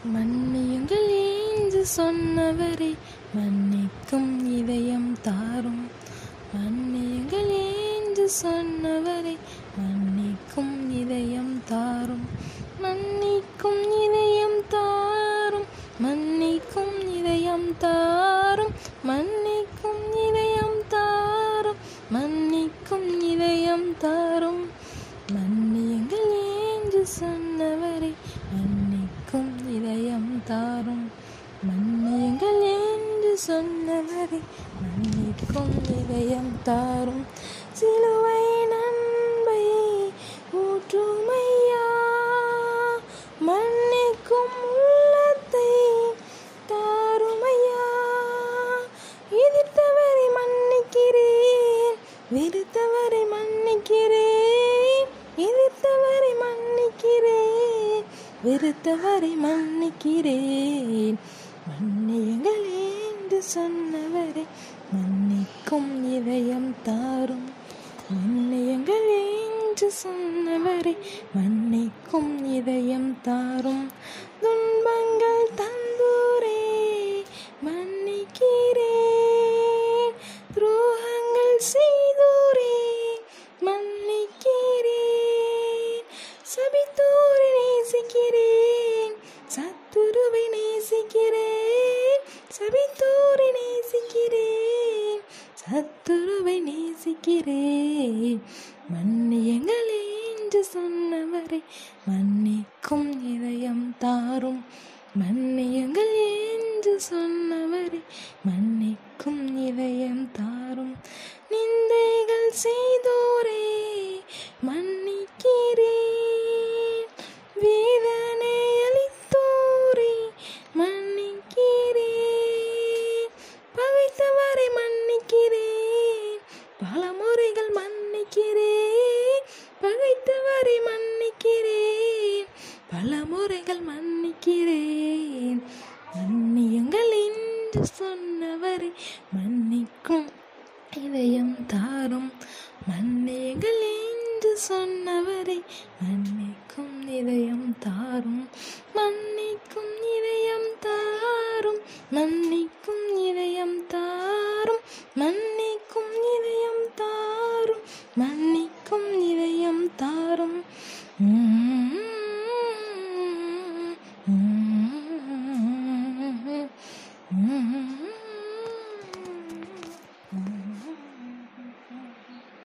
மன்னியுங்கள் என்று சொன்னவரை மன்னிக்கும் இதயம் தாரும் மன்னியுங்கள் என்று சொன்னவரை மன்னிக்கும் இதயம் தாரும் மன்னிக்கும் இதயம் தாரும் மன்னிக்கும் இதயம் தாரும் மன்னிக்கும் இதயம் தாரும் மன்னிக்கும் இதயம் தாரும் மன்னியுங்கள் என்று சொன்னவரை மன்னிக்கும் இதயம் தாரும் மன்னியுங்கள் என்று சொன்னவரை மன்னிக்கும் இதயம் தாரும் சிலுவை நன்மை ஊற்றுமையா மன்னிக்கும் உள்ளத்தை தாருமையா எதிர்த்தவரை மன்னிக்கிறேன் வெறுத்தவரை மன்னிக்கிறேன் எதிர்த்தவரை மன்னிக்கிறேன் வெறுத்தவரை மன்னிக்கிறேன் மன்னியுங்கள் என்று சொன்னவரை மன்னிக்கும் இதயம் தாரும் மன்னியுங்கள் என்று சொன்னவரை மன்னிக்கும் இதயம் தாரும் துன்பங்கள் தந்தூரே மன்னிக்கிறேன் துரோகங்கள் செய்தோரே மன்னிக்கிறேன் சபித்தோரை நேசிக்கிறேன் சத்துருவை நேசிக்கிறேன் சபித்தோரை நேசிக்கிறேன் சத்துருவை நேசிக்கிறேன் மன்னியங்கள் என்று சொன்னவரை மன்னிக்கும் இதயம் தாரும் மன்னியங்கள் என்று சொன்னவரை மன்னிக்கும் இதயம் தாரும் நிந்தைகள் செய்தோரே மன்னிக்கிறேன் வேதனை அளித்தோரே மன்னிக்கிறேன் பகைத்தவரை மன்னிக்கிறேன் பல முறைகள் மன்னிக்கிறேன் பகைத்தவரை மன்னிக்கிறேன் பல முறைகள் மன்னிக்கிறேன் மன்னியுங்கள் என்று சொன்னவரை மன்னிக்கும் இதயம் தாரும் மன்னியுங்கள் என்று சொன்னவரை மன்னிக்கும் இதயம் தாரும்